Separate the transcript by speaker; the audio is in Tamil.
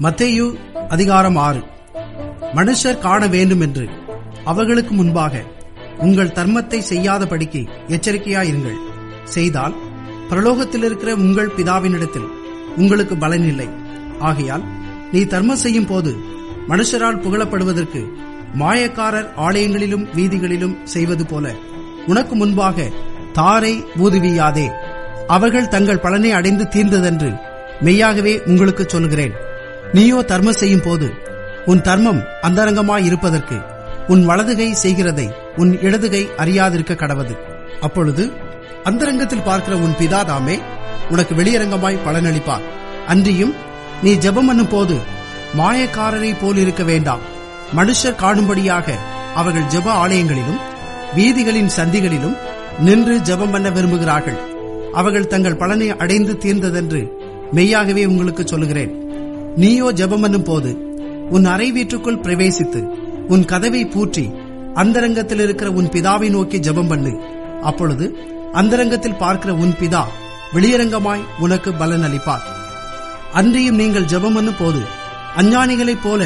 Speaker 1: மத்தேயு அதிகாரம் ஆறு மனுஷர் காண வேண்டும் என்று அவர்களுக்கு முன்பாக உங்கள் தர்மத்தை செய்யாதபடிக்கு எச்சரிக்கையாயிருங்கள் செய்தால் பிரலோகத்தில் இருக்கிற உங்கள் பிதாவினிடத்தில் உங்களுக்கு பலன் இல்லை ஆகையால் நீ தர்மம் செய்யும் போது மனுஷரால் புகழப்படுவதற்கு மாயக்காரர் ஆலயங்களிலும் வீதிகளிலும் செய்வது போல உனக்கு முன்பாக தாரை ஊதுவியாதே அவர்கள் தங்கள் பலனை அடைந்து தீர்ந்ததென்று மெய்யாகவே உங்களுக்கு சொல்கிறேன் நீயோ தர்மம் செய்யும் போது உன் தர்மம் அந்தரங்கமாயிருப்பதற்கு உன் வலதுகை செய்கிறதை உன் இடதுகை அறியாதிருக்க கடவது அப்பொழுது அந்தரங்கத்தில் பார்க்கிற உன் பிதா தாமே உனக்கு வெளியரங்கமாய் பலனளிப்பார் அன்றியும் நீ ஜெபம் பண்ணும் போது மாயக்காரரை போல் இருக்க வேண்டாம் மனுஷர் காணும்படியாக அவர்கள் ஜெப ஆலயங்களிலும் வீதிகளின் சந்திகளிலும் நின்று ஜெபம் பண்ண விரும்புகிறார்கள் அவர்கள் தங்கள் பலனை அடைந்து தீர்ந்ததென்று மெய்யாகவே உங்களுக்கு சொல்லுகிறேன் நீயோ ஜெபம் பண்ணும் போது உன் அறை வீட்டுக்குள் பிரவேசித்து உன் கதவை பூற்றி அந்தரங்கத்தில் இருக்கிற உன் பிதாவை நோக்கி ஜெபம் பண்ணு அப்பொழுது அந்தரங்கத்தில் பார்க்கிற உன் பிதா வெளியரங்கமாய் உனக்கு பலன் அளிப்பார் அன்றியும் நீங்கள் ஜெபம் பண்ணும் போது அஞ்ஞானிகளைப் போல